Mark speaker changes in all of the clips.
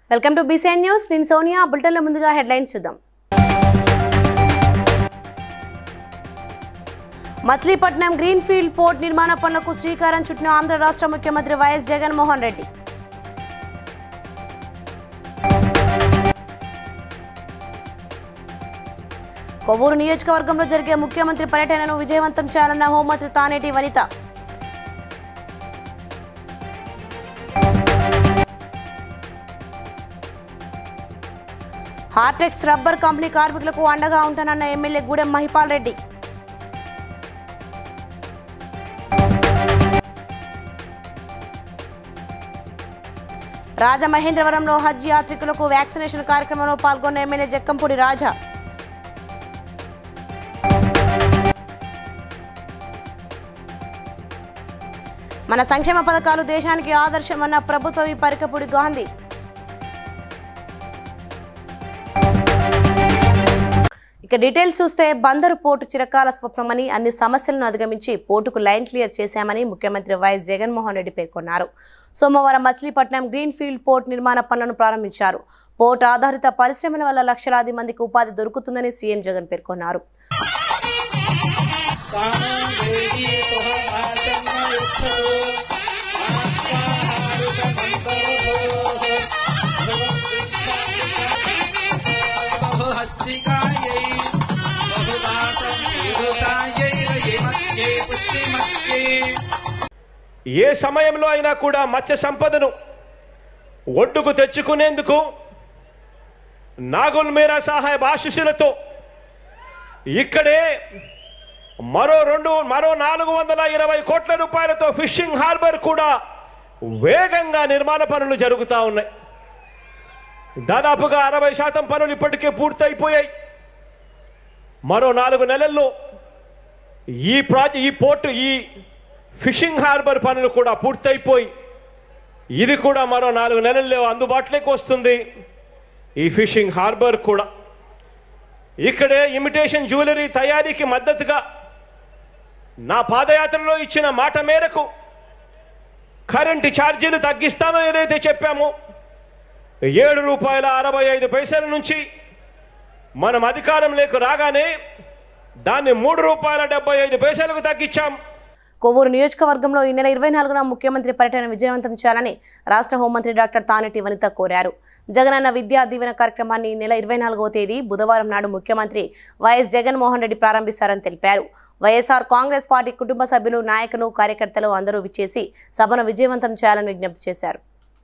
Speaker 1: Welcome to BCN news నేను సోనియా బులెటిన్లో ముందుగా హెడ్లైన్స్ చూద్దాం మచిలీపట్నం గ్రీన్ ఫీల్డ్ పోర్ట్ నిర్మాణ పనులకు శ్రీకారం చుట్టిన ఆంధ్ర రాష్ట్ర ముఖ్యమంత్రి వైఎస్ జగన్మోహన్ రెడ్డి కొవ్వూరు నియోజకవర్గంలో జరిగే ముఖ్యమంత్రి పర్యటనను విజయవంతం చేయాలన్న హోంమంత్రి Taneti Vanitha Hartex rubber company కార్మికులకు అండగా ఉంటానన్న ఎమ్మెల్యే గూడెం మహిపాల్ రెడ్డి రాజమహేంద్రవరంలో హజ్ యాత్రికులకు వ్యాక్సినేషన్ కార్యక్రమంలో పాల్గొన్న ఎమ్మెల్యే జక్కంపూడి రాజా మన సంక్షేమ పథకాలు దేశానికి ఆదర్శమన్న ప్రభుత్వ పరికపుడి గాంధీ ఇక డీటెయిల్స్ చూస్తే బందరు పోర్టు చిరకాల స్వప్నమని అన్ని సమస్యలను అధిగమించి పోర్టుకు లైన్ క్లియర్ చేశామని ముఖ్యమంత్రి వైఎస్ జగన్మోహన్ రెడ్డి పేర్కొన్నారు సోమవారం మచిలీపట్నం గ్రీన్ ఫీల్డ్ పోర్ట్ నిర్మాణ పనులను ప్రారంభించారు పోర్ట్ ఆధారిత పరిశ్రమల వల్ల లక్షలాది మందికి ఉపాధి దొరుకుతుందని సీఎం జగన్ పేర్కొన్నారు
Speaker 2: హస్తికాయై బహుదాసం పురుషాయై రయమత్యే పుష్టిమత్యే
Speaker 3: ఏ సమయంలో అయినా కూడా మత్స్య సంపదను ఒడ్డుకు తెచ్చుకునేందుకు నాగుల్ మీరా సాహెబ్ ఆశీస్సులతో ఇక్కడే మరో రెండు మరో నాలుగు వందల ఇరవై కోట్ల రూపాయలతో ఫిషింగ్ హార్బర్ కూడా వేగంగా నిర్మాణ పనులు జరుగుతూ ఉన్నాయి దాదాపుగా అరవై శాతం పనులు ఇప్పటికే పూర్తయిపోయాయి మరో నాలుగు నెలల్లో ఈ ప్రాజెక్ట్ ఈ పోర్టు ఈ ఫిషింగ్ హార్బర్ పనులు కూడా పూర్తయిపోయి ఇది కూడా మరో నాలుగు నెలల్లో అందుబాటులోకి వస్తుంది ఈ ఫిషింగ్ హార్బర్ కూడా ఇక్కడే ఇమిటేషన్ జ్యువెలరీ తయారీకి మద్దతుగా నా పాదయాత్రలో ఇచ్చిన మాట మేరకు కరెంటు ఛార్జీలు తగ్గిస్తామో ఏదైతే చెప్పామో ఏడు రూపాయల అరవై ఐదు పైసల నుంచి మనం అధికారంలోకి రాగానే దాన్ని మూడు రూపాయల డెబ్బై ఐదు పైసలకు తగ్గించాం
Speaker 1: కొవ్వూరు నియోజకవర్గంలో ఈ నెల ఇరవై నాలుగున ముఖ్యమంత్రి పర్యటన విజయవంతం చేయాలని రాష్ట్ర హోంమంత్రి డాక్టర్ తానేటి వనిత కోరారు జగనన్న విద్యా దీవెన కార్యక్రమాన్ని ఈ నెల ఇరవై నాలుగవ తేదీ బుధవారం నాడు ముఖ్యమంత్రి వైఎస్ జగన్మోహన్ రెడ్డి ప్రారంభిస్తారని తెలిపారు వైఎస్ఆర్ కాంగ్రెస్ పార్టీ కుటుంబ సభ్యులు నాయకులు కార్యకర్తలు అందరూ విచ్చేసి సభను విజయవంతం చేయాలని విజ్ఞప్తి చేశారు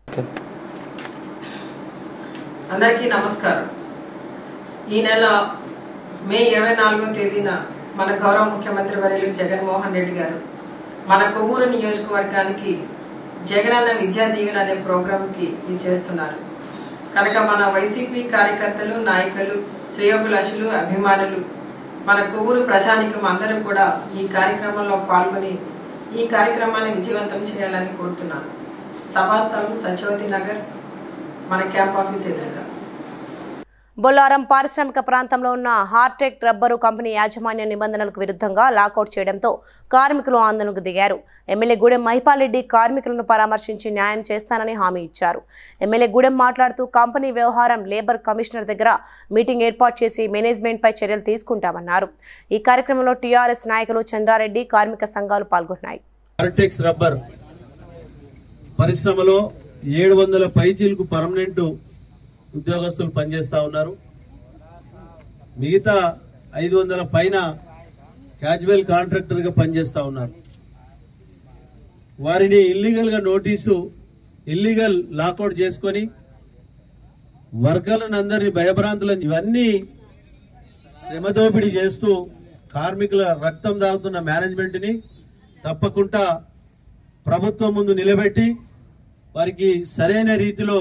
Speaker 4: అందరికీ నమస్కారం ఈ నెల మే ఇరవై నాలుగో తేదీన మన గౌరవ ముఖ్యమంత్రి వర్యులు జగన్మోహన్ రెడ్డి గారు మన కొవ్వూరు నియోజకవర్గానికి జగనన్న విద్యా దీవెన అనే ప్రోగ్రాంకి ఇచ్చేస్తున్నారు కనుక మన వైసీపీ కార్యకర్తలు నాయకులు శ్రేయోభిలాషులు అభిమానులు మన కొవ్వూరు ప్రజానికం అందరూ కూడా ఈ కార్యక్రమంలో పాల్గొని ఈ కార్యక్రమాన్ని విజయవంతం చేయాలని కోరుతున్నాను సభాస్థలం సత్యవతి నగర్ మన క్యాంప్ ఆఫీస్ ఎదురుగా
Speaker 1: బొల్లారం పారిశ్రామిక ప్రాంతంలో ఉన్న హార్టెక్ రబ్బరు కంపెనీ యాజమాన్య నిబంధనలకు విరుద్ధంగా లాకౌట్ చేయడంతో కార్మికులు ఆందోళనకు దిగారు ఎమ్మెల్యే గూడెం మహిపాల్ రెడ్డి కార్మికులను పరామర్శించి న్యాయం చేస్తానని హామీ ఇచ్చారు ఎమ్మెల్యే గూడెం మాట్లాడుతూ కంపెనీ వ్యవహారం లేబర్ కమిషనర్ దగ్గర మీటింగ్ ఏర్పాటు చేసి మేనేజ్మెంట్ పై చర్యలు తీసుకుంటామన్నారు ఈ కార్యక్రమంలో టీఆర్ఎస్ నాయకులు చంద్రారెడ్డి కార్మిక సంఘాలు పాల్గొన్నాయి
Speaker 5: ఆర్టెక్స్ రబ్బర్ పరిశ్రమలో ఏడు వందల పైచీలకు పర్మనెంట్ ఉద్యోగస్తులు పనిచేస్తా ఉన్నారు మిగతా ఐదు వందల పైన క్యాజువల్ కాంట్రాక్టర్ గా పనిచేస్తా ఉన్నారు వారిని ఇల్లీగల్ గా నోటీసు ఇల్లీగల్ లాకౌట్ చేసుకొని వర్గాలను అందరినీ భయభ్రాంతులను ఇవన్నీ శ్రమదోపిడీ చేస్తూ కార్మికుల రక్తం దాగుతున్న మేనేజ్మెంట్ ని తప్పకుండా ప్రభుత్వం ముందు నిలబెట్టి వారికి సరైన రీతిలో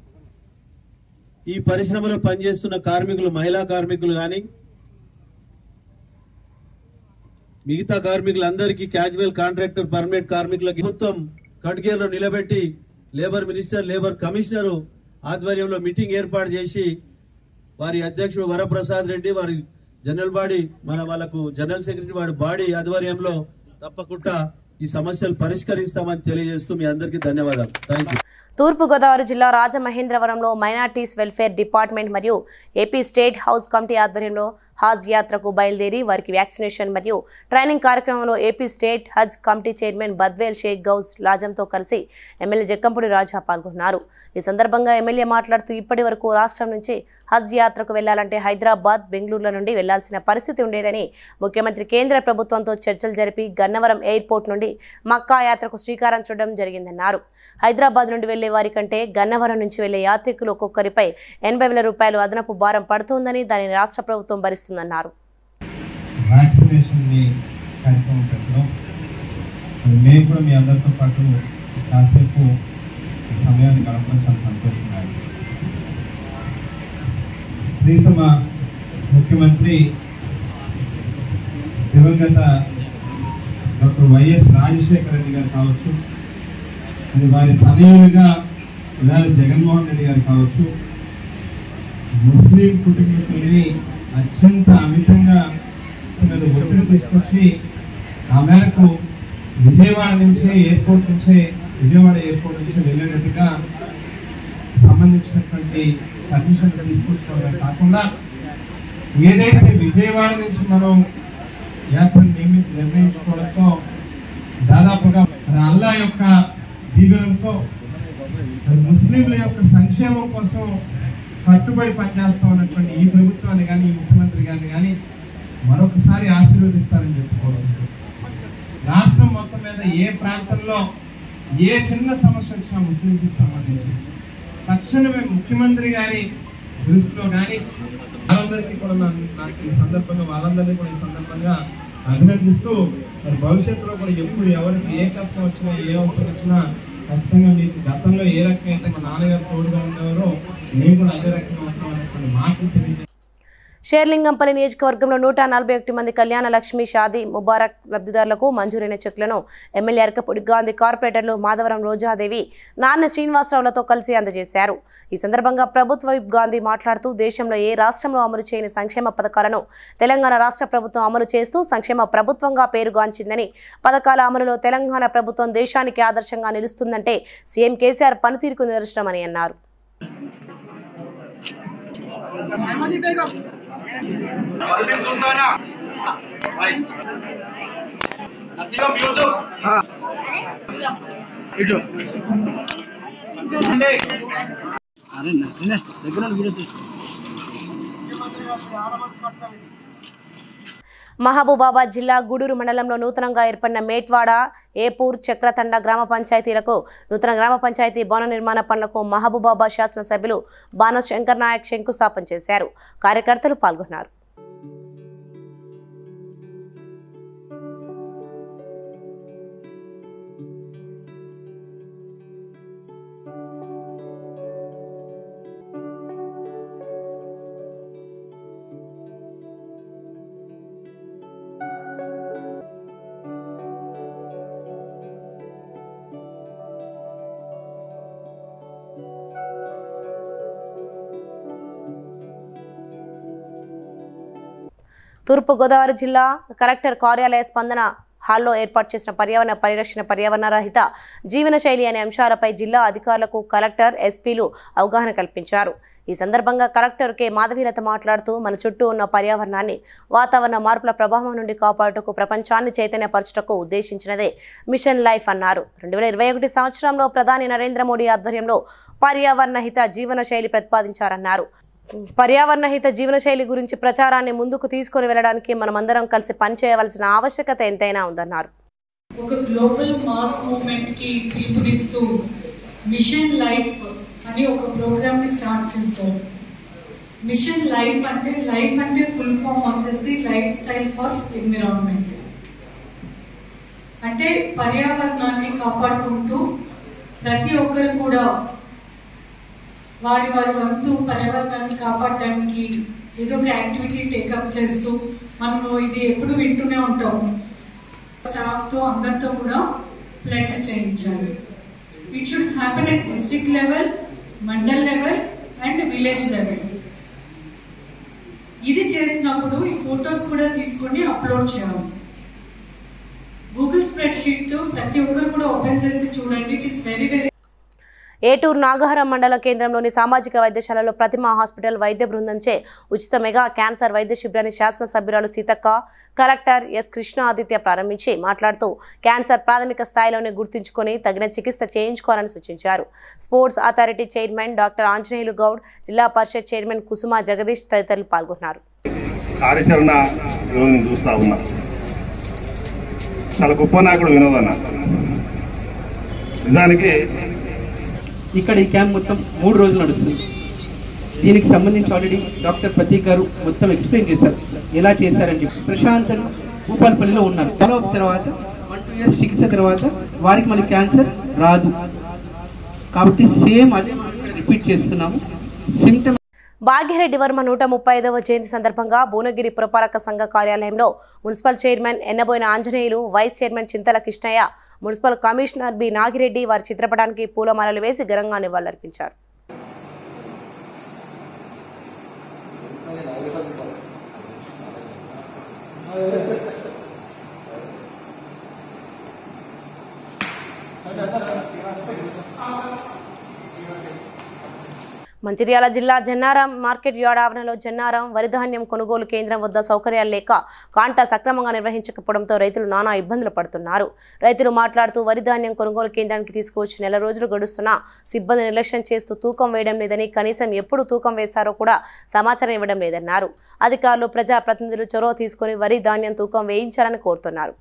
Speaker 5: ఈ పరిశ్రమలో పనిచేస్తున్న కార్మికులు మహిళా కార్మికులు కానీ మిగతా కార్మికులందరికీ క్యాజువల్ కాంట్రాక్టర్ పర్మనెంట్ కార్మికులకి ప్రభుత్వం కట్గేలో నిలబెట్టి లేబర్ మినిస్టర్ లేబర్ కమిషనర్ ఆధ్వర్యంలో మీటింగ్ ఏర్పాటు చేసి వారి అధ్యక్షుడు వరప్రసాద్ రెడ్డి వారి జనరల్ బాడీ మన వాళ్ళకు జనరల్ సెక్రటరీ వాడి బాడీ ఆధ్వర్యంలో తప్పకుండా ఈ సమస్యలు పరిష్కరిస్తామని తెలియజేస్తూ మీ అందరికీ ధన్యవాదాలు థ్యాంక్ యూ
Speaker 1: తూర్పుగోదావరి జిల్లా రాజమహేంద్రవరంలో మైనార్టీస్ వెల్ఫేర్ డిపార్ట్మెంట్ మరియు ఏపీ స్టేట్ హౌస్ కమిటీ ఆధ్వర్యంలో హజ్ యాత్రకు బయలుదేరి వారికి వ్యాక్సినేషన్ మరియు ట్రైనింగ్ కార్యక్రమంలో ఏపీ స్టేట్ హజ్ కమిటీ చైర్మన్ బద్వేల్ షేక్ గౌజ్ లాజంతో కలిసి ఎమ్మెల్యే జక్కంపూడి రాజా పాల్గొన్నారు ఈ సందర్భంగా ఎమ్మెల్యే మాట్లాడుతూ ఇప్పటి వరకు రాష్ట్రం నుంచి హజ్ యాత్రకు వెళ్లాలంటే హైదరాబాద్ బెంగళూరుల నుండి వెళ్లాల్సిన పరిస్థితి ఉండేదని ముఖ్యమంత్రి కేంద్ర ప్రభుత్వంతో చర్చలు జరిపి గన్నవరం ఎయిర్పోర్ట్ నుండి మక్కా యాత్రకు శ్రీకారం చుట్టడం జరిగిందన్నారు హైదరాబాద్ నుండి వెళ్లే వారి కంటే గన్నవరం నుంచి వెళ్లే యాత్రికులు ఒక్కొక్కరిపై ఎనభై వేల రూపాయలు అదనపు భారం పడుతోందని దానిని రాష్ట్ర ప్రభుత్వం భరిస్తుందన్నారు
Speaker 6: వ్యాక్సినేషన్ని కార్యక్రమం పెట్టడం మరి మేము కూడా మీ అందరితో పాటు కాసేపు ఈ సమయాన్ని గడపడం చాలా సంతోషంగా ఉంది. ప్రీతమ ముఖ్యమంత్రి దివంగత డాక్టర్ వైఎస్ రాజశేఖర రెడ్డి గారు కావచ్చు మరి వారి తనయులుగా ఇవాళ జగన్మోహన్ రెడ్డి గారు కావచ్చు ముస్లిం కుటుంబీకుల్ని అత్యంత అమితంగా మీద ఒత్తిడి తీసుకొచ్చి ఆ మేరకు విజయవాడ నుంచే ఎయిర్పోర్ట్ నుంచే విజయవాడ ఎయిర్పోర్ట్ నుంచి వెళ్ళేటట్టుగా సంబంధించినటువంటి పర్మిషన్ తీసుకొచ్చడమే కాకుండా ఏదైతే విజయవాడ నుంచి మనం యాత్రను నియమి నిర్ణయించుకోవడంతో దాదాపుగా మన అల్లా యొక్క దీవెనలతో మరి ముస్లింల యొక్క సంక్షేమం కోసం కట్టుబడి పనిచేస్తా ఉన్నటువంటి ఈ ప్రభుత్వాన్ని కానీ ఈ ముఖ్యమంత్రి గారిని కానీ మరొకసారి ఆశీర్వదిస్తారని చెప్పుకోవడం రాష్ట్రం మొత్తం మీద ఏ ప్రాంతంలో ఏ చిన్న సమస్య వచ్చినా ముస్లింస్కి సంబంధించి తక్షణమే ముఖ్యమంత్రి గారి దృష్టిలో కానీ వాళ్ళందరికీ కూడా నా- నాకు ఈ సందర్భంగా వాళ్ళందరినీ కూడా ఈ సందర్భంగా అభినందిస్తూ మరి భవిష్యత్తులో కూడా ఎప్పుడు ఎవరికి ఏ కష్టం వచ్చినా ఏ అవసరం వచ్చినా ఖచ్చితంగా మీకు గతంలో ఏ రకంగా అయితే మా నాన్నగారు తోడుగా ఉండేవారో నేను కూడా అదే రకంగా ఉంటాం అనేటువంటి మాటలు తెలియజేస్తాను
Speaker 1: షేర్లింగంపల్లి నియోజకవర్గంలో నూట నలభై ఒకటి మంది కళ్యాణ లక్ష్మి షాదీ ముబారక్ లబ్ధిదారులకు మంజూరైన చెక్లను ఎమ్మెల్యే అరకపూడి గాంధీ కార్పొరేటర్లు మాధవరం రోజాదేవి నాన్న శ్రీనివాసరావులతో కలిసి అందజేశారు ఈ సందర్భంగా ప్రభుత్వ విప్ గాంధీ మాట్లాడుతూ దేశంలో ఏ రాష్ట్రంలో అమలు చేయని సంక్షేమ పథకాలను తెలంగాణ రాష్ట్ర ప్రభుత్వం అమలు చేస్తూ సంక్షేమ ప్రభుత్వంగా పేరుగాంచిందని పథకాల అమలులో తెలంగాణ ప్రభుత్వం దేశానికి ఆదర్శంగా నిలుస్తుందంటే సీఎం కేసీఆర్ పనితీరుకు నిదర్శనమని అన్నారు
Speaker 2: परवीन सुल्ताना नसीम यूसुफ ఇటు
Speaker 1: మహబూబాబాద్ జిల్లా గూడూరు మండలంలో నూతనంగా ఏర్పడిన మేట్వాడ ఏపూర్ చక్రతండ గ్రామ పంచాయతీలకు నూతన గ్రామ పంచాయతీ భవన నిర్మాణ పనులకు మహబూబాబాద్ శాసనసభ్యులు బాను శంకర్ నాయక్ శంకుస్థాపన చేశారు కార్యకర్తలు పాల్గొన్నారు తూర్పుగోదావరి జిల్లా కలెక్టర్ కార్యాలయ స్పందన హాల్లో ఏర్పాటు చేసిన పర్యావరణ పరిరక్షణ పర్యావరణ రహిత జీవన శైలి అనే అంశాలపై జిల్లా అధికారులకు కలెక్టర్ ఎస్పీలు అవగాహన కల్పించారు ఈ సందర్భంగా కలెక్టర్ కె మాధవీలత మాట్లాడుతూ మన చుట్టూ ఉన్న పర్యావరణాన్ని వాతావరణ మార్పుల ప్రభావం నుండి కాపాడుటకు ప్రపంచాన్ని చైతన్యపరచుటకు ఉద్దేశించినదే మిషన్ లైఫ్ అన్నారు రెండు వేల ఇరవై ఒకటి సంవత్సరంలో ప్రధాని నరేంద్ర మోడీ ఆధ్వర్యంలో పర్యావరణ హిత జీవన శైలి ప్రతిపాదించారన్నారు పర్యావరణ హిత జీవనశైలి గురించి ప్రచారాన్ని ముందుకు తీసుకొని వెళ్ళడానికి మనమందరం కలిసి పనిచేయవలసిన ఆవశ్యకత ఎంతైనా ఉందన్నారు
Speaker 7: ఒక గ్లోబల్ మాస్ మూవ్మెంట్ కి పిలుపునిస్తూ మిషన్ లైఫ్ అని ఒక ప్రోగ్రామ్ ని స్టార్ట్ చేశారు మిషన్ లైఫ్ అంటే లైఫ్ అంటే ఫుల్ ఫామ్ వచ్చేసి లైఫ్ స్టైల్ ఫర్ ఎన్విరాన్మెంట్ అంటే పర్యావరణాన్ని కాపాడుకుంటూ ప్రతి ఒక్కరు కూడా వారి వారి వంతు పర్యావరణాన్ని కాపాడడానికి ఏదో ఒక యాక్టివిటీ టేకప్ చేస్తూ మనము ఇది ఎప్పుడు వింటూనే ఉంటాము స్టాఫ్ తో అందరితో కూడా ప్లెడ్జ్ చేయించాలి it should happen at district level mandal level and village level ఇది చేసినప్పుడు ఈ ఫొటోస్ కూడా తీసుకొని అప్లోడ్ చేయాలి గూగుల్ స్ప్రెడ్ షీట్ ప్రతి ఒక్కరు కూడా ఓపెన్ చేసి చూడండి it is very very
Speaker 1: Eturunagaram మండల కేంద్రంలోని సామాజిక వైద్యశాలలో ప్రతిమా హాస్పిటల్ వైద్య బృందంచే ఉచిత మెగా క్యాన్సర్ వైద్య శిబిరాన్ని శాసనసభ్యురాలు సీతక్క కలెక్టర్ ఎస్ కృష్ణ ఆదిత్య ప్రారంభించి మాట్లాడుతూ క్యాన్సర్ ప్రాథమిక స్థాయిలోనే గుర్తుంచుకొని తగిన చికిత్స చేయించుకోవాలని సూచించారు sports authority chairman doctor Anjaneyulu Goud Zilla Parishad chairman కుసుమ జగదీష్ తదితరులు పాల్గొన్నారు
Speaker 8: కార్యాచరణ ఈరోజు నేను చూస్తా ఉన్నా చాలా గొప్ప నాయకుడు వినోద్ అన్న నిజానికి
Speaker 9: ఇక్కడ ఈ క్యాంప్ మొత్తం మూడు రోజులు నడుస్తుంది దీనికి సంబంధించి ఆల్రెడీ డాక్టర్ ప్రతీక్ గారు మొత్తం ఎక్స్ప్లెయిన్ చేశారు ఎలా చేశారని చెప్పి ప్రశాంత్ అని భూపాలపల్లిలో ఉన్నారు ఫాలో అప్ తర్వాత వన్ టూ ఇయర్స్ చికిత్స తర్వాత వారికి మనకి క్యాన్సర్ రాదు కాబట్టి సేమ్ అదే మనం ఇక్కడ రిపీట్ చేస్తున్నాము సిమ్టమ్
Speaker 1: భాగ్యరెడ్డి వర్మ నూట ముప్పై ఐదవ జయంతి సందర్భంగా భువనగిరి పురపాలక సంఘ కార్యాలయంలో municipal chairman Ennaboina Anjaneyulu vice chairman Chintala Krishnaiah municipal commissioner B Nagireddy వారి చిత్రపటానికి పూలమాలలు వేసి ఘనంగా నివాళులర్పించారు మంచిర్యాల జిల్లా జన్నారం మార్కెట్ యార్డ్ ఆవరణలో జన్నారం వరిధాన్యం కొనుగోలు కేంద్రం వద్ద సౌకర్యాలు లేక కాంటా సక్రమంగా నిర్వహించకపోవడంతో రైతులు నానా ఇబ్బందులు పడుతున్నారు రైతులు మాట్లాడుతూ వరిధాన్యం కొనుగోలు కేంద్రానికి తీసుకువచ్చి నెల రోజులు గడుస్తున్నా సిబ్బంది నిర్లక్ష్యం చేస్తూ తూకం వేయడం లేదని కనీసం ఎప్పుడు తూకం వేస్తారో కూడా సమాచారం ఇవ్వడం లేదన్నారు అధికారులు ప్రజా ప్రతినిధులు చొరవ తీసుకుని వరి ధాన్యం తూకం వేయించాలని కోరుతున్నారు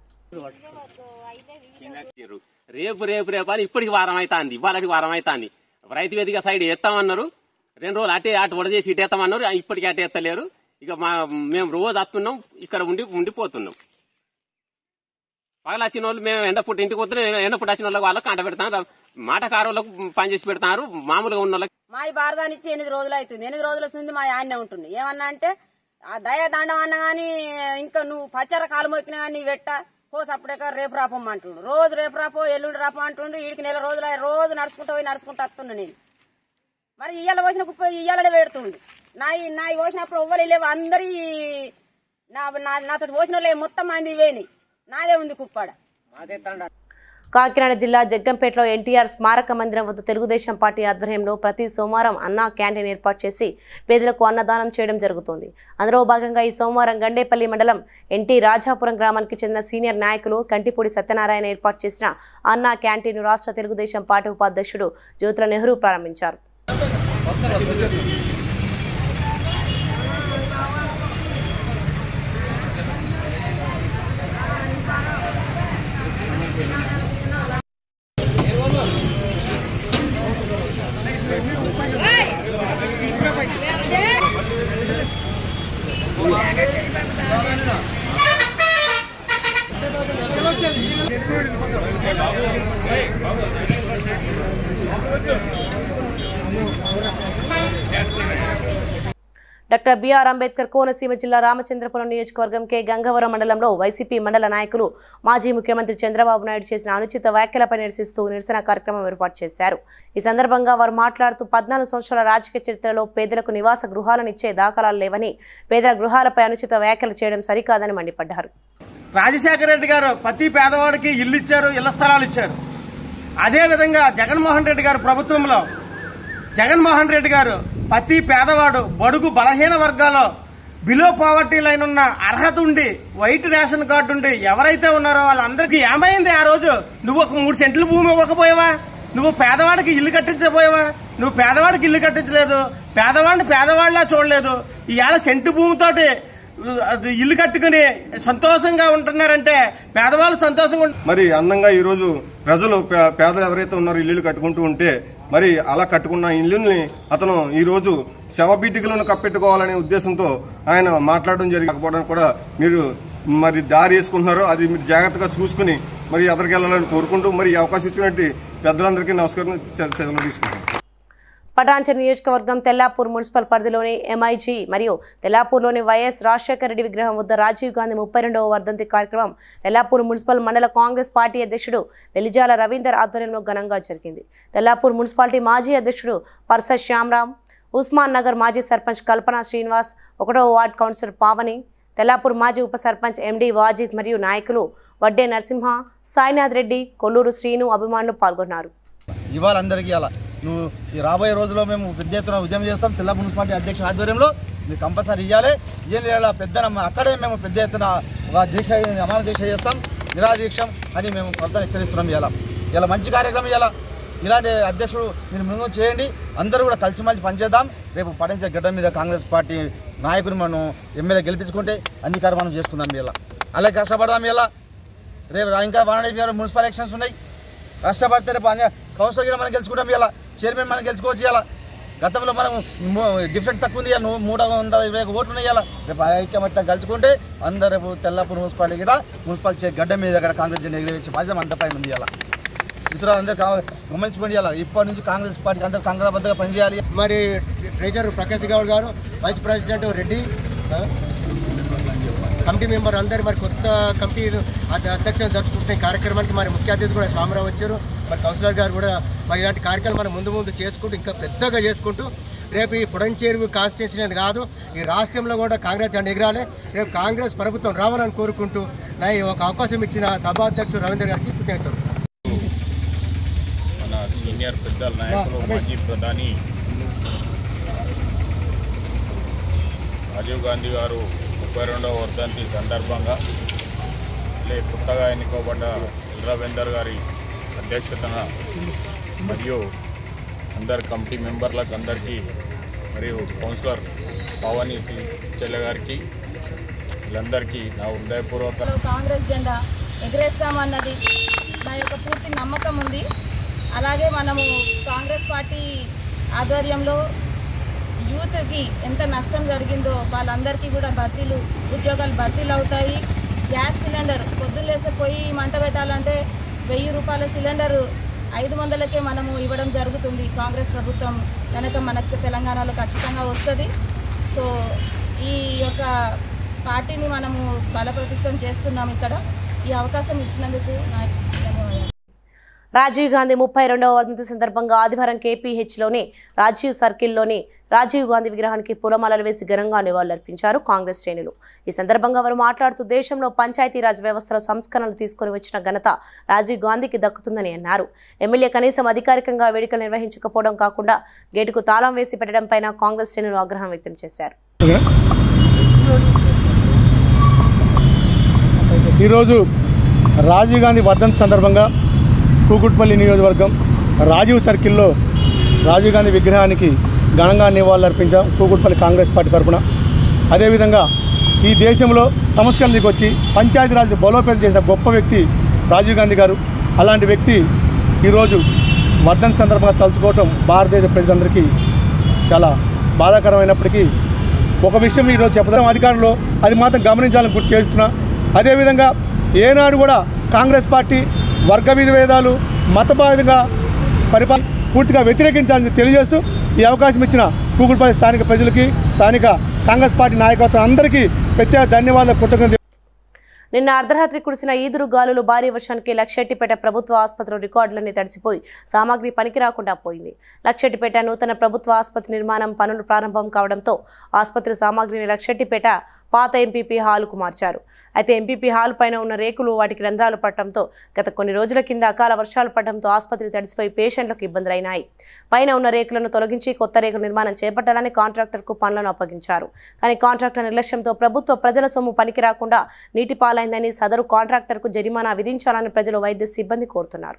Speaker 10: రేపు రేపు రేపు అని ఇప్పటికి వారం అవుతాంది ఇవాళకి వారం అవుతాంది రైతు వేదిక సైడ్ ఎత్తామన్నారు రెండు రోజులు అటే అటు వడ చేసి ఇటు ఎత్తామన్నారు ఇప్పటికీ అటు ఎత్తలేరు ఇక మా మేము రోజు వస్తున్నాం ఇక్కడ ఉండి ఉండిపోతున్నాం పగలు వచ్చిన వాళ్ళు మేము ఎండ పుట్టి ఇంటికి వస్తున్నాం ఎండ పుట్టి వచ్చిన వాళ్ళకి వాళ్ళకి కంట పెడతాం మాటకారు వాళ్ళకు పని చేసి పెడతారు మామూలుగా ఉన్న వాళ్ళకి
Speaker 11: మా ఈ భారతానిచ్చి ఎనిమిది రోజులు అవుతుంది ఎనిమిది రోజుల నుంచి మా యాన్నే ఉంటుంది ఏమన్నా అంటే ఆ దయ దండం అన్న గాని ఇంకా నువ్వు పచ్చర కాలు మొక్కినా గానీ నీ వెట్ట పో సప్పుడేక రేపు రాపమ్మ అంటుండు రోజు రేపు రాపో ఎల్లుండి రాపో అంటుండు వీడికి నెల రోజులు అయ్యి రోజు నడుచుకుంటూ పోయి నడుచుకుంటూ వస్తున్నా నేను మరి ఇయ్యాల పోసిన కుప్ప ఇయ్యాలనే పెడుతుండు నా నా పోసినప్పుడు ఎవ్వరు లేవు అందరి నా నా- నాతో పోసిన వాళ్ళే మొత్తం మంది ఇవేని నాదే ఉంది కుప్పాడ
Speaker 1: కాకినాడ జిల్లా జగ్గంపేటలో ఎన్టీఆర్ స్మారక మందిరం వద్ద తెలుగుదేశం పార్టీ ఆధ్వర్యంలో ప్రతి సోమవారం అన్నా క్యాంటీన్ ఏర్పాటు చేసి పేదలకు అన్నదానం చేయడం జరుగుతోంది అందులో భాగంగా ఈ సోమవారం గండేపల్లి మండలం ఎన్టీ రాజాపురం గ్రామానికి చెందిన సీనియర్ నాయకులు కంటిపూడి సత్యనారాయణ ఏర్పాటు చేసిన అన్నా క్యాంటీన్ రాష్ట్ర తెలుగుదేశం పార్టీ ఉపాధ్యక్షుడు జ్యోతుల నెహ్రూ ప్రారంభించారు డాక్టర్ బిఆర్ అంబేద్కర్ కోనసీమ జిల్లా రామచంద్రపురం నియోజకవర్గం కె గంగవరం మండలంలో వైసీపీ మండల నాయకులు మాజీ ముఖ్యమంత్రి చంద్రబాబు నాయుడు చేసిన అనుచిత వ్యాఖ్యలపై నిరసిస్తూ నిరసన కార్యక్రమం ఏర్పాటు చేశారు ఈ సందర్భంగా వారు మాట్లాడుతూ పద్నాలుగు సంవత్సరాల రాజకీయ చరిత్రలో పేదలకు నివాస గృహాలను ఇచ్చే దాఖలాలు లేవని పేదల గృహాలపై అనుచిత వ్యాఖ్యలు చేయడం సరికాదని మండిపడ్డారు
Speaker 12: రాజశేఖర రెడ్డి గారు ప్రతి పేదవాడికి ఇల్లు ఇచ్చారు ఇళ్ల స్థలాలు ఇచ్చారు అదే విధంగా జగన్మోహన్ రెడ్డి గారు ప్రభుత్వంలో జగన్మోహన్ రెడ్డి గారు ప్రతి పేదవాడు బడుగు బలహీన వర్గాల్లో బిలో పావర్టీ లైన్ ఉన్న అర్హత ఉండి వైట్ రేషన్ కార్డు ఉండి ఎవరైతే ఉన్నారో వాళ్ళందరికీ ఏమైంది ఆ రోజు నువ్వు ఒక మూడు సెంట్ల భూమి ఇవ్వకపోయావా నువ్వు పేదవాడికి ఇల్లు కట్టించకపోయావా నువ్వు పేదవాడికి ఇల్లు కట్టించలేదు పేదవాడిని పేదవాళ్ళ చూడలేదు ఇవాళ సెంటు భూమితోటి అది ఇల్లు కట్టుకుని సంతోషంగా ఉంటున్నారంటే పేదవాళ్ళు సంతోషంగా ఉంటు-
Speaker 8: మరి అందంగా ఈ రోజు ప్రజలు పే- పేదలు ఎవరైతే ఉన్నారో ఇల్లు కట్టుకుంటూ ఉంటే మరి అలా కట్టుకున్న ఇల్లుల్ని అతను ఈ రోజు శవబీటికలను కప్పెట్టుకోవాలనే ఉద్దేశంతో ఆయన మాట్లాడడం జరిగకపోవడానికి కూడా మీరు మరి దారి వేసుకుంటున్నారు అది మీరు జాగ్రత్తగా చూసుకుని మరి ఎదరికెళ్లాలని కోరుకుంటూ మరి ఈ అవకాశం ఇచ్చినట్టు పెద్దలందరికీ నమస్కారం చర్చలు తీసుకుంటాం
Speaker 1: పటాన్చెరు నియోజకవర్గం తెల్లాపూర్ మున్సిపల్ పరిధిలోని ఎంఐజీ మరియు తెల్లాపూర్లోని వైఎస్ రాజశేఖర రెడ్డి విగ్రహం వద్ద రాజీవ్ గాంధీ ముప్పై రెండవ వర్ధంతి కార్యక్రమం తెల్లాపూర్ మున్సిపల్ మండల కాంగ్రెస్ పార్టీ అధ్యక్షుడు వెలిజాల రవీందర్ ఆధ్వర్యంలో ఘనంగా జరిగింది తెల్లాపూర్ మున్సిపాలిటీ మాజీ అధ్యక్షుడు పర్స శ్యామరాం ఉస్మాన్ నగర్ మాజీ సర్పంచ్ కల్పన శ్రీనివాస్ ఒకటో వార్డ్ కౌన్సిలర్ పావని తెల్లాపూర్ మాజీ ఉప సర్పంచ్ ఎండి వాజిద్ మరియు నాయకులు వడ్డే నరసింహ సాయినాథ్ రెడ్డి కొల్లూరు శ్రీను అభిమానులు పాల్గొన్నారు
Speaker 13: ఇవాళ అందరికీ అలా నువ్వు ఈ రాబోయే రోజుల్లో మేము పెద్ద ఎత్తున ఉద్యమం చేస్తాం తెల్ల మున్సిపాలిటీ అధ్యక్ష ఆధ్వర్యంలో మీరు కంపల్సరీ ఇవ్వాలి ఇయ్యాలి పెద్ద అక్కడే మేము పెద్ద ఎత్తున ఒక దీక్ష అమర దీక్ష చేస్తాం నిరాదీక్షం అని మేము కొత్త హెచ్చరిస్తున్నాం ఇలా ఇలా మంచి కార్యక్రమం ఇలా ఇలాంటి అధ్యక్షుడు మీరు ముందు చేయండి అందరూ కూడా కలిసిమెలిసి పనిచేద్దాం రేపు పడించే గడ్డ మీద కాంగ్రెస్ పార్టీ నాయకుని మనం ఎమ్మెల్యే గెలిపించుకుంటే అన్ని కార్యక్రమం చేసుకుందాం ఇలా అలాగే కష్టపడదాం ఇలా రేపు ఇంకా వాణి మున్సిపల్ ఎలక్షన్స్ ఉన్నాయి కష్టపడితే రేపు అన్ని కౌన్సిలర్ కూడా మనం గెలుచుకుంటాం ఇలా చైర్మన్ మనం గెలుచుకోవచ్చు ఇలా గతంలో మనం డిఫరెంట్ తక్కువ ఉంది ఇవాళ మూడు వందల ఇరవై ఒక ఓట్లు ఉన్నాయి ఇలా రేపు ఐక్యమత్యం కలుసుకుంటే అందరు రేపు తెల్లపూర్ మున్సిపాలిటీ కూడా మున్సిపల్ చే- గడ్డ మీద కూడా కాంగ్రెస్ జెండా ఎగిరేసే బాధ్యత అంత పైన ఉంది ఇలా మిత్రులు అందరూ కా- గమనించుకోండి ఇలా ఇప్పటి నుంచి కాంగ్రెస్ పార్టీకి అందరూ కంగరబద్దగా పనిచేయాలి
Speaker 14: మరి ట్రెజర్ ప్రకాష్ గౌడ్ గారు వైస్ ప్రెసిడెంట్ రెడ్డి ఆ, కమిటీ మెంబర్ అందరు మరి కొత్త కమిటీ అధ్యక్షత జరుపుకుంటున్న ఈ కార్యక్రమానికి మరి ముఖ్య అతిథి కూడా స్వామిరావు వచ్చారు మరి కౌన్సిలర్ గారు కూడా మరి ఇలాంటి కార్యక్రమాలు మనం ముందు ముందు చేసుకుంటూ ఇంకా పెద్దగా చేసుకుంటూ రేపు ఈ పుడంచేరు కాన్స్టిట్యూన్సీ అని కాదు ఈ రాష్ట్రంలో కూడా కాంగ్రెస్ జెండా ఎగరాలి రేపు కాంగ్రెస్ ప్రభుత్వం రావాలని కోరుకుంటూ నా ఈ ఒక అవకాశం ఇచ్చిన సభాధ్యక్షుడు రవీంద్ర గారికి కృతజ్ఞతలు
Speaker 15: మన సీనియర్ పెద్దల నాయకులు మాజీ ప్రధాని రాజీవ్ గాంధీ గారు ముప్పై రెండవ వర్ధంతి సందర్భంగా లే కొత్తగా ఎన్నుకోబడ్డ రవీందర్ గారి అధ్యక్షతన మరియు అందరు కమిటీ మెంబర్లకు అందరికీ మరియు కౌన్సిలర్ పావని సి చెల్ల గారికి వీళ్ళందరికీ నా హృదయపూర్వక
Speaker 16: కాంగ్రెస్ జెండా ఎగరేస్తామన్నది నా యొక్క పూర్తి నమ్మకం ఉంది అలాగే మనము కాంగ్రెస్ పార్టీ ఆధ్వర్యంలో యూత్కి ఎంత నష్టం జరిగిందో వాళ్ళందరికీ కూడా భర్తీలు ఉద్యోగాలు భర్తీలు అవుతాయి గ్యాస్ సిలిండర్ పొద్దున్నేసే పోయి మంట పెట్టాలంటే వెయ్యి రూపాయల సిలిండర్ ఐదు వందలకే మనము ఇవ్వడం జరుగుతుంది కాంగ్రెస్ ప్రభుత్వం కనుక మనకు తెలంగాణలో ఖచ్చితంగా వస్తుంది సో ఈ యొక్క పార్టీని మనము బలప్రతిష్టం చేస్తున్నాం ఇక్కడ ఈ అవకాశం ఇచ్చినందుకు నాకు ధన్యవాదాలు
Speaker 1: రాజీవ్ గాంధీ ముప్పై రెండవ వర్ధంతి సందర్భంగా ఆదివారం కేపీహెచ్లోని రాజీవ్ సర్కిల్లోని రాజీవ్ గాంధీ విగ్రహానికి పూలమాలలు వేసి ఘనంగా నివాళులర్పించారు కాంగ్రెస్ శ్రేణులు ఈ సందర్భంగా వారు మాట్లాడుతూ దేశంలో పంచాయతీరాజ్ వ్యవస్థలో సంస్కరణలు తీసుకొని వచ్చిన ఘనత రాజీవ్ గాంధీకి దక్కుతుందని అన్నారు ఎమ్మెల్యే కనీసం అధికారికంగా వేడుకలు నిర్వహించకపోవడం కాకుండా గేటుకు తాళం వేసి పెట్టడంపై కాంగ్రెస్ శ్రేణులు ఆగ్రహం వ్యక్తం చేశారు
Speaker 17: ఈరోజు రాజీవ్ గాంధీ వర్ధంతి సందర్భంగా కూకుట్పల్లి నియోజకవర్గం రాజీవ్ సర్కిల్లో రాజీవ్ గాంధీ విగ్రహానికి ఘనంగా నివాళులర్పించాం కూకుట్పల్లి కాంగ్రెస్ పార్టీ తరఫున అదేవిధంగా ఈ దేశంలో సంస్కరణలకు వచ్చి పంచాయతీరాజ్ బలోపేతం చేసిన గొప్ప వ్యక్తి రాజీవ్ గాంధీ గారు అలాంటి వ్యక్తి ఈరోజు వర్ధంతి సందర్భంగా తలుచుకోవటం భారతదేశ ప్రజలందరికీ చాలా బాధాకరమైనప్పటికీ ఒక విషయం ఈరోజు చెప్పడం అధికారంలో అది మాత్రం గమనించాలని గుర్తు చేస్తున్నా అదేవిధంగా ఏనాడు కూడా కాంగ్రెస్ పార్టీ వర్గ విభేదాలు మతపరంగా పరిపాలన పూర్తిగా వ్యతిరేకించాలని తెలియజేస్తూ ఈ అవకాశం ఇచ్చిన కూకుడుపల్లి స్థానిక ప్రజలకి స్థానిక కాంగ్రెస్ పార్టీ నాయకత్వం అందరికీ ప్రత్యేక ధన్యవాదాలు కృతజ్ఞత
Speaker 1: నిన్న అర్ధరాత్రి కురిసిన ఈదురు గాలులు భారీ వర్షానికి లక్షెట్టిపేట ప్రభుత్వ ఆసుపత్రి రికార్డులన్నీ తడిసిపోయి సామాగ్రి పనికి రాకుండా పోయింది లక్షెట్టిపేట నూతన ప్రభుత్వ ఆసుపత్రి నిర్మాణం పనులు ప్రారంభం కావడంతో ఆసుపత్రి సామాగ్రిని లక్షెట్టిపేట పాత ఎంపీపీ హాలుకు మార్చారు అయితే ఎంపీపీ హాల్ పైన ఉన్న రేకులు వాటికి రంధ్రాలు పడటంతో గత కొన్ని రోజుల కింద అకాల వర్షాలు పడడంతో ఆసుపత్రి తడిసిపోయి పేషెంట్లకు ఇబ్బందులైనాయి పైన ఉన్న రేకులను తొలగించి కొత్త రేకుల నిర్మాణం చేపట్టాలని కాంట్రాక్టర్కు పనులను అప్పగించారు కానీ కాంట్రాక్టర్ నిర్లక్ష్యంతో ప్రభుత్వ ప్రజల సొమ్ము పనికి రాకుండా నీటి పాలైందని సదరు కాంట్రాక్టర్కు జరిమానా విధించాలని ప్రజలు వైద్య సిబ్బంది కోరుతున్నారు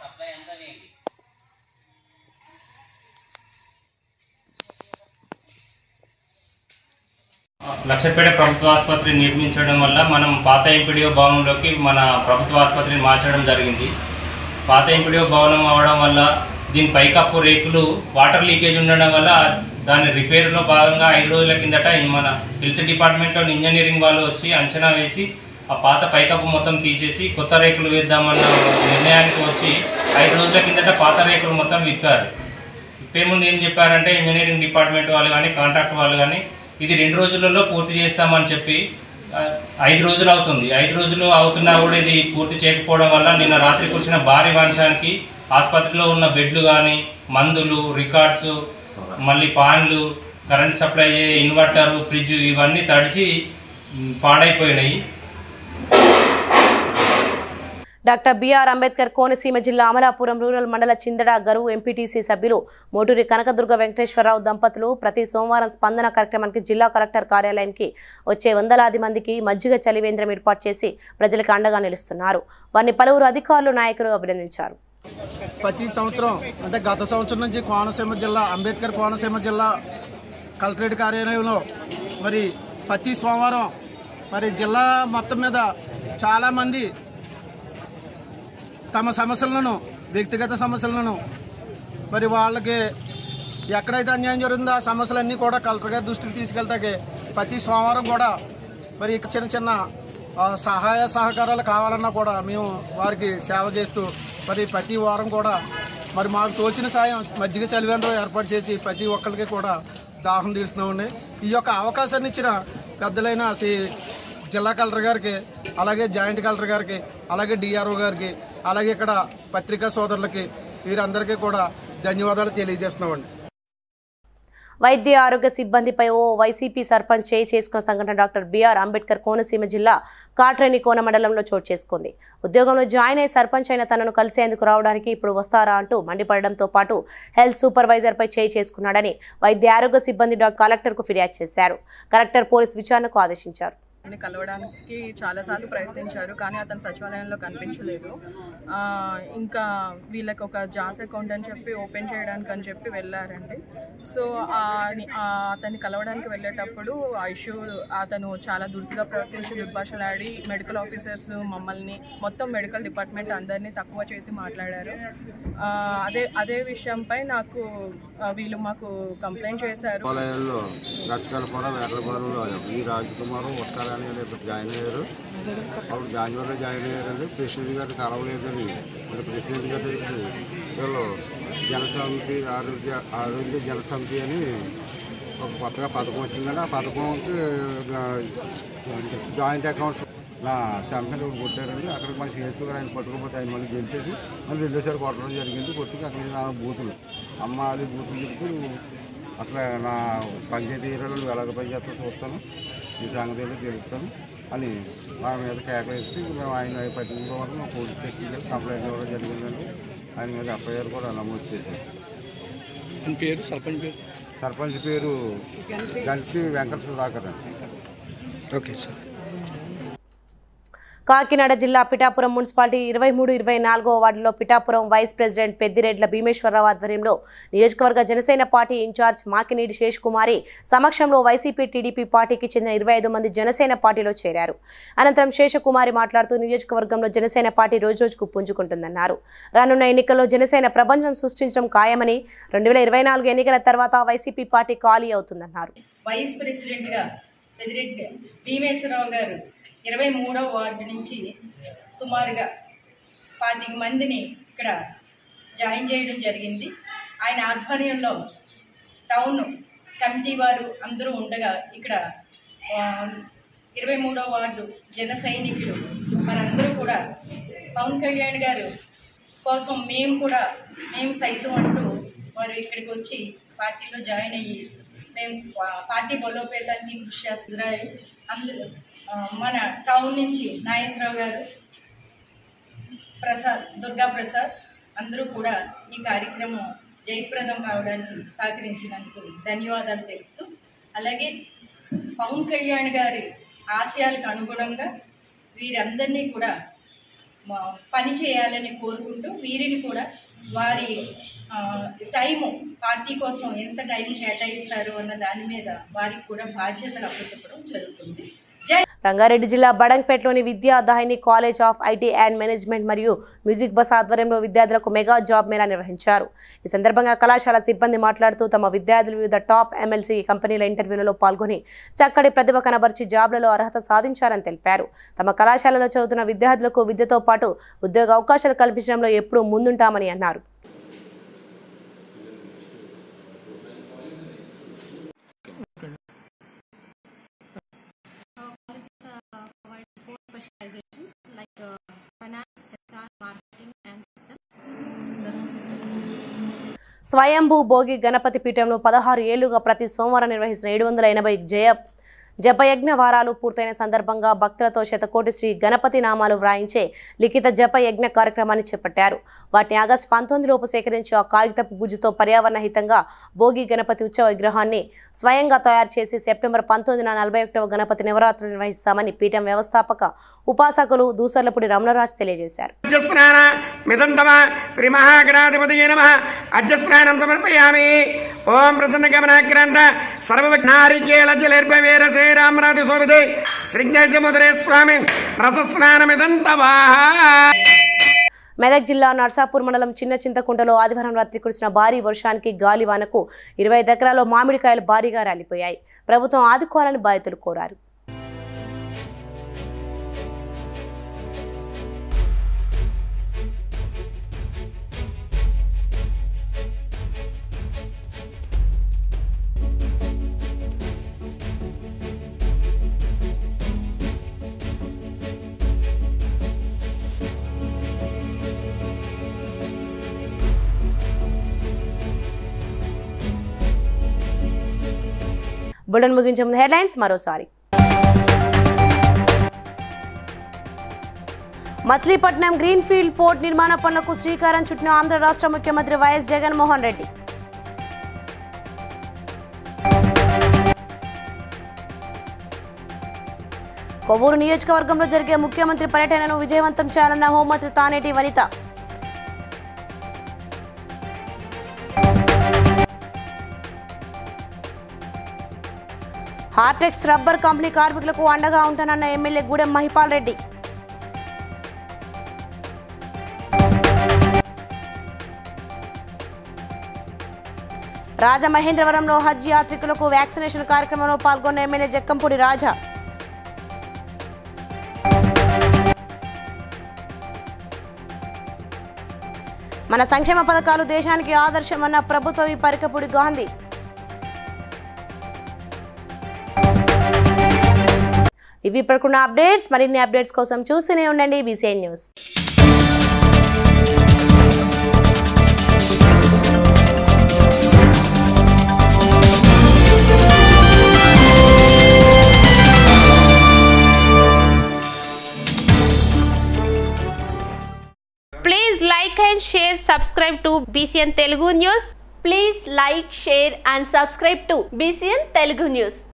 Speaker 18: లక్షపేట ప్రభుత్వ ఆసుపత్రి నిర్మించడం వల్ల మనం పాత ఎంపీడీఓ భవనంలోకి మన ప్రభుత్వ ఆసుపత్రిని మార్చడం జరిగింది పాత ఎంపీడీఓ భవనం అవడం వల్ల దీని పైకప్పు రేకులు వాటర్ లీకేజ్ ఉండడం వల్ల దాని రిపేర్లో భాగంగా ఐదు రోజుల కిందట ఈ మన హెల్త్ డిపార్ట్మెంట్లోని ఇంజనీరింగ్ వాళ్ళు వచ్చి అంచనా వేసి ఆ పాత పైకప్పు మొత్తం తీసేసి కొత్త రేకులు వేద్దామన్న నిర్ణయానికి వచ్చి ఐదు రోజుల కిందట పాత రేకులు మొత్తం విప్పారు విప్పే ముందు ఏం చెప్పారంటే ఇంజనీరింగ్ డిపార్ట్మెంట్ వాళ్ళు కానీ కాంట్రాక్ట్ వాళ్ళు కానీ ఇది రెండు రోజులలో పూర్తి చేస్తామని చెప్పి ఆ, ఐదు రోజులు అవుతుంది ఐదు రోజులు అవుతున్నా కూడా ఇది పూర్తి చేయకపోవడం వల్ల నిన్న రాత్రి కురిసిన భారీ వర్షానికి ఆసుపత్రిలో ఉన్న బెడ్లు కానీ మందులు రికార్డ్స్ మళ్ళీ ఫ్యాన్లు కరెంట్ సప్లై అయ్యే ఇన్వర్టర్ ఫ్రిడ్జ్ ఇవన్నీ తడిసి మ్, పాడైపోయినాయి
Speaker 1: డాక్టర్ బిఆర్ అంబేద్కర్ కోనసీమ జిల్లా అమలాపురం రూరల్ మండల చిందడ గరువు ఎంపీటీసీ సభ్యులు మోటూరి కనకదుర్గ వెంకటేశ్వరరావు దంపతులు ప్రతి సోమవారం స్పందన కార్యక్రమానికి జిల్లా కలెక్టర్ కార్యాలయానికి వచ్చే వందలాది మందికి మజ్జిగ చలివేంద్రం ఏర్పాటు చేసి ప్రజలకు అండగా నిలుస్తున్నారు వారిని పలువురు అధికారులు నాయకులు అభినందించారు
Speaker 19: ప్రతి సంవత్సరం అంటే గత సంవత్సరం నుంచి కోనసీమ జిల్లా అంబేద్కర్ కోనసీమ జిల్లా కలెక్టరేట్ కార్యాలయంలో మరి ప్రతి సోమవారం మరి జిల్లా మొత్తం మీద చాలామంది తమ సమస్యలను వ్యక్తిగత సమస్యలను మరి వాళ్ళకి ఎక్కడైతే అన్యాయం జరుగుతుందో ఆ సమస్యలన్నీ కూడా కలెక్టర్ గారి దృష్టికి తీసుకెళ్తాకే ప్రతి సోమవారం కూడా మరి ఇక చిన్న చిన్న ఆ, సహాయ సహకారాలు కావాలన్నా కూడా మేము వారికి సేవ చేస్తూ మరి ప్రతి వారం కూడా మరి మాకు తోచిన సాయం మజ్జిగ చలివేంద్రం ఏర్పాటు చేసి ప్రతి ఒక్కరికి కూడా దాహం తీస్తున్నామండి ఈ యొక్క అవకాశాన్ని ఇచ్చిన పెద్దలైన శ్రీ జిల్లా కలెక్టర్ గారికి అలాగే జాయింట్ కలెక్టర్ గారికి అలాగే డిఆర్ఓ గారికి అలాగే ఇక్కడ పత్రికా సోదరులకి వీరందరికీ కూడా ధన్యవాదాలు తెలియజేస్తున్నామండి
Speaker 1: వైద్య ఆరోగ్య సిబ్బందిపై ఓ వైసీపీ సర్పంచ్ చేయి చేసుకున్న సంఘటన డాక్టర్ బిఆర్ అంబేద్కర్ కోనసీమ జిల్లా కాట్రేని కోన మండలంలో చోటు చేసుకుంది ఉద్యోగంలో జాయిన్ అయి సర్పంచ్ అయిన తనను కలిసేందుకు రావడానికి ఇప్పుడు వస్తారా అంటూ మండిపడడంతో పాటు హెల్త్ సూపర్వైజర్పై చేయి చేసుకున్నాడని వైద్య ఆరోగ్య సిబ్బంది డాక్టర్ కలెక్టర్కు ఫిర్యాదు చేశారు కలెక్టర్ పోలీస్ విచారణకు ఆదేశించారు
Speaker 20: ని కలవడానికి చాలాసార్లు ప్రయత్నించారు కానీ అతను సచివాలయంలో కనిపించలేదు ఆ, ఇంకా వీళ్ళకి ఒక జాస్ అకౌంట్ అని చెప్పి ఓపెన్ చేయడానికి అని చెప్పి వెళ్ళారండి సో ఆ ని- ఆ అతన్ని కలవడానికి వెళ్ళేటప్పుడు ఆ ఇష్యూ అతను చాలా దురుసుగా ప్రవర్తించి దుర్భాషలాడి మెడికల్ ఆఫీసర్స్ మమ్మల్ని మొత్తం మెడికల్ డిపార్ట్మెంట్ అందరినీ తక్కువ చేసి మాట్లాడారు ఆ, అదే అదే విషయంపై నాకు ఆ, వీళ్ళు మాకు కంప్లైంట్ చేశారు
Speaker 21: దేవాలయాల్లో గచ్చకాల కూడా వేటలపాలెంలో ఈ రాజకుమార్ ఉత్తరాని గారు ఇప్పుడు జాయిన్ అయ్యారు అప్పుడు జాన్యువరిలో జాయిన్ అయ్యారండి ప్రెసిడెంట్ గారు కలవలేదని మరి ప్రెసిడెంట్ గారి దగ్గరికి వీళ్ళు జనసమితి ఆరోగ్య ఆరోగ్య జనసమితి అని ఒక కొత్తగా పథకం వచ్చిందండి ఆ పథకంకి ఆ, జాయింట్ అకౌంట్స్ నా శాంసంగ్ ఒకటి కొట్టారండి అక్కడికి మన సిఎస్పీ గారు ఆయన పట్టుకోపోతే ఆయన మళ్ళీ గెలిపేసి మళ్ళీ రెండోసారి కొట్టడం జరిగింది కొట్టుకు అక్కడ నా బూతులు అమ్మాలి బూతులు చెప్తూ అసలు నా పంచాయతీ ఏరియాలో నువ్వు ఎలాగ పనిచేస్తా చూస్తాను ఈ సంగతి ఏంటో తెలుస్తాను అని మా మీద కేకలేసి ఇంక మేము ఆయన పట్టించుకోవడం మా పోలీస్ స్టేషన్కి వెళ్ళి కంప్లైంట్ ఇవ్వడం జరిగిందండి ఆయన మీద ఎఫ్ఐఆర్ కూడా నమోదు చేశారు
Speaker 17: పేరు సర్పంచ్ పేరు
Speaker 21: సర్పంచ్ పేరు గంటి వెంకట సుధాకర్ అండి
Speaker 17: ఓకే సార్
Speaker 1: కాకినాడ జిల్లా పిఠాపురం మున్సిపాలిటీ ఇరవై మూడు ఇరవై నాలుగో వార్డులో పిఠాపురం వైస్ ప్రెసిడెంట్ పెద్దిరెడ్ల భీమేశ్వరరావు ఆధ్వర్యంలో నియోజకవర్గ జనసేన పార్టీ ఇన్ఛార్జ్ మాకినీడి శేష్ కుమారి సమక్షంలో వైసీపీ టీడీపీ పార్టీకి చెందిన ఇరవై ఐదు మంది జనసేన పార్టీలో చేరారు అనంతరం శేషకుమారి మాట్లాడుతూ నియోజకవర్గంలో జనసేన పార్టీ రోజురోజుకు పుంజుకుంటుందన్నారు రానున్న ఎన్నికల్లో జనసేన ప్రపంచం సృష్టించడం ఖాయమని రెండు వేల ఇరవై నాలుగు ఎన్నికల తర్వాత వైసీపీ పార్టీ ఖాళీ అవుతుందన్నారు
Speaker 22: వైస్ ప్రెసిడెంట్గా పెదిరెడ్డి భీమేశ్వరరావు గారు ఇరవై మూడవ వార్డు నుంచి సుమారుగా పాతిక మందిని ఇక్కడ జాయిన్ చేయడం జరిగింది ఆయన ఆధ్వర్యంలో టౌన్ కమిటీ వారు అందరూ ఉండగా ఇక్కడ ఆ, ఇరవై మూడవ వార్డు జన సైనికులు మరందరూ కూడా పవన్ కళ్యాణ్ గారు కోసం మేము కూడా మేము సైతం అంటూ వారు ఇక్కడికి వచ్చి పార్టీలో జాయిన్ అయ్యి మేము పా- పార్టీ బలోపేతానికి కృషి చేస్తున్నాయి అందులో ఆ, మన టౌన్ నుంచి నాగేశ్వరరావు గారు ప్రసాద్ దుర్గా ప్రసాద్ అందరూ కూడా ఈ కార్యక్రమం జయప్రదం కావడానికి సహకరించినందుకు ధన్యవాదాలు తెలుపుతూ అలాగే పవన్ కళ్యాణ్ గారి ఆశయాలకు అనుగుణంగా వీరందరినీ కూడా మా- పని చేయాలని కోరుకుంటూ వీరిని కూడా వారి ఆ, టైము పార్టీ కోసం ఎంత టైం కేటాయిస్తారు అన్న దాని మీద వారికి కూడా బాధ్యతలు అప్పచెప్పడం జరుగుతుంది జై
Speaker 1: రంగారెడ్డి జిల్లా బడంగ్పేటలోని Vidya Dahini college of IT and management మరియు మ్యూజిక్ బస్ ఆధ్వర్యంలో విద్యార్థులకు మెగా జాబ్ మేళా నిర్వహించారు ఈ సందర్భంగా కళాశాల సిబ్బంది మాట్లాడుతూ తమ విద్యార్థులు వివిధ టాప్ ఎమ్మెల్సీ కంపెనీల ఇంటర్వ్యూలలో పాల్గొని చక్కటి ప్రతిభ కనబర్చి జాబ్లలో అర్హత సాధించారని తెలిపారు తమ కళాశాలలో చదువుతున్న విద్యార్థులకు విద్యతో పాటు ఉద్యోగ అవకాశాలు కల్పించడంలో ఎప్పుడూ ముందుంటామని అన్నారు
Speaker 23: provide four specializations like uh, finance, HR, marketing, and system.
Speaker 1: స్వయంభూ భోగి గణపతి పీఠంలో పదహారు ఏళ్లుగా ప్రతి సోమవారం నిర్వహిస్తున్న ఏడు వందల ఎనభై జయ జపయజ్ఞ వారాలు పూర్తయిన సందర్భంగా భక్తులతో శతకోటి శ్రీ గణపతి నామాలు వ్రాయించే లిఖిత జప యజ్ఞ కార్యక్రమాన్ని చేపట్టారు వాటిని ఆగస్టు పంతొమ్మిదిలోపు సేకరించి ఆ కాగితపు గుజ్జుతో పర్యావరణ హితంగా భోగి గణపతి ఉత్సవ విగ్రహాన్ని స్వయంగా తయారు చేసి సెప్టెంబర్ పంతొమ్మిదిన నలభై ఒకటవ గణపతి నవరాత్రులు నిర్వహిస్తామని పీఠం వ్యవస్థాపక ఉపాసకులు దూసర్లపూడి రమణరాజు తెలియజేశారు
Speaker 3: అజ్జస్నాన మిదంతమ శ్రీ మహాగణాధిపతి నమ అజ్జస్నానం సమర్పయామి ఓం ప్రసన్న గమనాగ్రంథ సర్వవిఘ్నారికేల జలేర్భవేర శ్రీరామరాజు శోభితే శ్రీజ్ఞముద్రే స్వామి రసస్నానమిదంతవా
Speaker 1: మెదక్ జిల్లా నర్సాపూర్ మండలం చిన్న చింతకుంటలో ఆదివారం రాత్రి కురిసిన భారీ వర్షానికి గాలివానకు ఇరవై ఎకరాల్లో మామిడికాయలు భారీగా రాలిపోయాయి ప్రభుత్వం ఆదుకోవాలని బాధితులు కోరారు బులెటిన్ ముగించే ముందు హెడ్లైన్స్ మరోసారి మచిలీపట్నం గ్రీన్ఫీల్డ్ పోర్ట్ నిర్మాణ పనులకు శ్రీకారం చుట్టిన ఆంధ్ర రాష్ట్ర ముఖ్యమంత్రి వైఎస్ జగన్మోహన్ రెడ్డి కొవ్వూరు నియోజకవర్గంలో జరిగే ముఖ్యమంత్రి పర్యటనను విజయవంతం చేయాలన్న హోంమంత్రి Taneti Vanitha Hartex rubber company కార్మికులకు అండగా ఉంటానన్న ఎమ్మెల్యే గూడెం మహిపాల్ రెడ్డి రాజమహేంద్రవరంలో హజ్ యాత్రికులకు వ్యాక్సినేషన్ కార్యక్రమంలో పాల్గొన్న ఎమ్మెల్యే జక్కంపూడి రాజా మన సంక్షేమ పథకాలు దేశానికి ఆదర్శమన్న ప్రభుత్వ ఈ పరికపుడి గాంధీ ఇవి ఇప్పటికున్న అప్డేట్స్ మరిన్ని అప్డేట్స్ కోసం చూస్తూనే ఉండండి BCN news
Speaker 4: Please like and share, subscribe to BCN Telugu News.
Speaker 5: Please like, share and subscribe to BCN Telugu News.